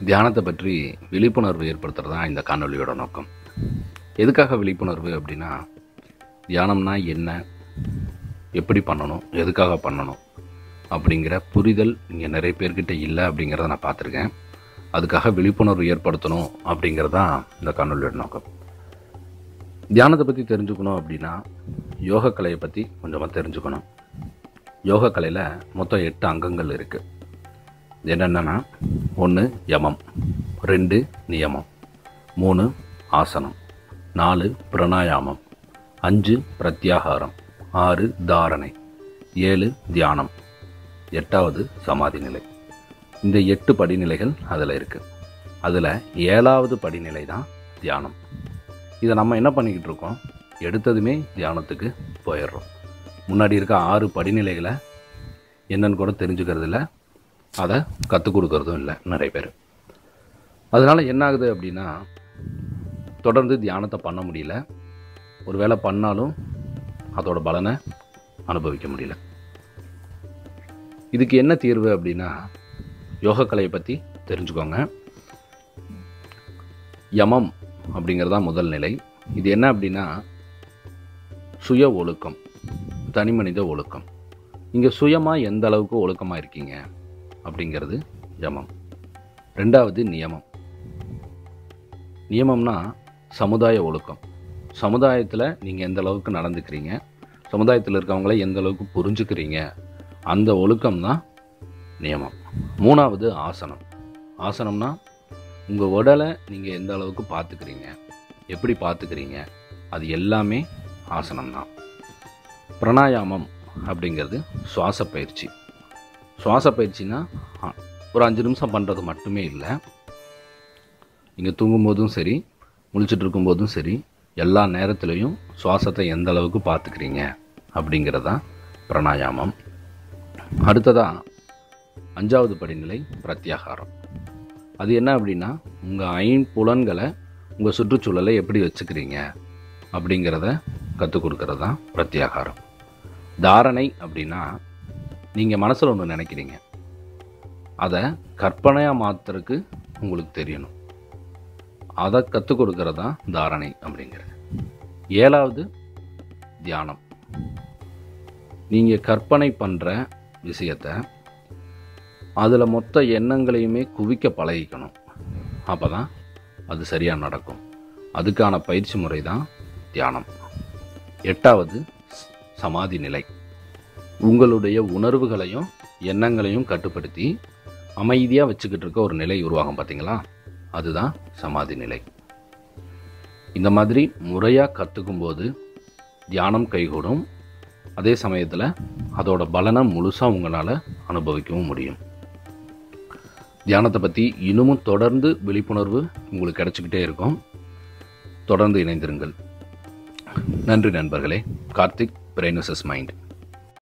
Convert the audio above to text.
தியானத்தை பற்றி விழிப்புணர்வு ஏற்படுத்துறது தான் இந்த காணொலியோட நோக்கம் எதுக்காக விழிப்புணர்வு அப்படின்னா தியானம்னா என்ன எப்படி பண்ணணும் எதுக்காக பண்ணணும் அப்படிங்கிற புரிதல் இங்கே நிறைய பேர்கிட்ட இல்லை அப்படிங்கிறத நான் பார்த்துருக்கேன் அதுக்காக விழிப்புணர்வு ஏற்படுத்தணும் அப்படிங்கிறது தான் இந்த காணொலியோட நோக்கம் தியானத்தை பற்றி தெரிஞ்சுக்கணும் அப்படின்னா யோகக்கலையை பற்றி கொஞ்சமாக தெரிஞ்சுக்கணும் யோகக்கலையில் மொத்தம் எட்டு அங்கங்கள் இருக்குது என்னென்னா ஒன்று யமம் ரெண்டு நியமம் மூணு ஆசனம் நாலு பிரணாயாமம் அஞ்சு பிரத்யாகாரம் ஆறு தாரணை ஏழு தியானம் எட்டாவது சமாதி நிலை இந்த எட்டு படிநிலைகள் அதில் இருக்குது அதில் ஏழாவது படிநிலை தான் தியானம் இதை நம்ம என்ன பண்ணிக்கிட்டு இருக்கோம் எடுத்ததுமே தியானத்துக்கு போயிடுறோம் முன்னாடி இருக்க ஆறு படிநிலைகளை என்னன்னு கூட தெரிஞ்சுக்கிறது இல்லை அதை கற்றுக் கொடுக்கறதும் இல்லை நிறைய பேர் அதனால் என்ன ஆகுது அப்படின்னா தொடர்ந்து தியானத்தை பண்ண முடியல ஒரு வேளை பண்ணாலும் அதோட பலனை அனுபவிக்க முடியல இதுக்கு என்ன தீர்வு அப்படின்னா யோகக்கலையை பற்றி தெரிஞ்சுக்கோங்க யமம் அப்படிங்கிறது தான் முதல் நிலை இது என்ன அப்படின்னா சுய ஒழுக்கம் தனி மனித ஒழுக்கம் நீங்கள் சுயமாக எந்த அளவுக்கு ஒழுக்கமாக இருக்கீங்க அப்படிங்கிறது யமம் ரெண்டாவது நியமம் நியமம்னா சமுதாய ஒழுக்கம் சமுதாயத்தில் நீங்கள் எந்த அளவுக்கு நடந்துக்கிறீங்க சமுதாயத்தில் இருக்கவங்கள எந்த அளவுக்கு புரிஞ்சுக்கிறீங்க அந்த ஒழுக்கம் தான் நியமம் மூணாவது ஆசனம் ஆசனம்னா உங்கள் உடலை நீங்கள் எந்த அளவுக்கு பார்த்துக்கிறீங்க எப்படி பார்த்துக்கிறீங்க அது எல்லாமே ஆசனம் தான் பிரணாயாமம் அப்படிங்கிறது சுவாச பயிற்சி சுவாச பயிற்சினா ஆ, ஒரு அஞ்சு நிமிஷம் பண்ணுறது மட்டுமே இல்லை நீங்கள் தூங்கும்போதும் சரி முழிச்சிட்டு இருக்கும்போதும் சரி எல்லா நேரத்துலையும் சுவாசத்தை எந்த அளவுக்கு பார்த்துக்கிறீங்க அப்படிங்கிறது தான் பிரணாயாமம் அடுத்ததாக அஞ்சாவது படிநிலை பிரத்யாகாரம் அது என்ன அப்படின்னா உங்கள் ஐம்புலன்களை உங்கள் சுற்றுச்சூழலை எப்படி வச்சுக்கிறீங்க அப்படிங்கிறத கற்றுக் கொடுக்கறது தான் பிரத்யாகாரம் தாரணை அப்படின்னா நீங்கள் மனசில் ஒன்று நினைக்கிறீங்க அதை கற்பனையாக மாற்றுறதுக்கு உங்களுக்கு தெரியணும் அதை கற்றுக் கொடுக்கறது தான் தாரணை அப்படிங்கிறது ஏழாவது தியானம் நீங்கள் கற்பனை பண்ணுற விஷயத்தை அதில் மொத்த எண்ணங்களையுமே குவிக்க பழகிக்கணும் அப்போ தான் அது சரியாக நடக்கும் அதுக்கான பயிற்சி முறை தான் தியானம் எட்டாவது ஸ்- சமாதி நிலை உங்களுடைய உணர்வுகளையும் எண்ணங்களையும் கட்டுப்படுத்தி அமைதியாக வச்சுக்கிட்டு இருக்க ஒரு நிலை உருவாகும் பார்த்தீங்களா அதுதான் சமாதி நிலை இந்த மாதிரி முறையாக கற்றுக்கும் போது தியானம் கைகூடும் அதே சமயத்தில் அதோட பலனை முழுசாக உங்களால் அனுபவிக்கவும் முடியும் தியானத்தை பற்றி இன்னமும் தொடர்ந்து விழிப்புணர்வு உங்களுக்கு கிடைச்சிக்கிட்டே இருக்கும் தொடர்ந்து இணைந்திருங்கள் நன்றி நண்பர்களே கார்த்திக் பிரெயினசஸ் மைண்ட்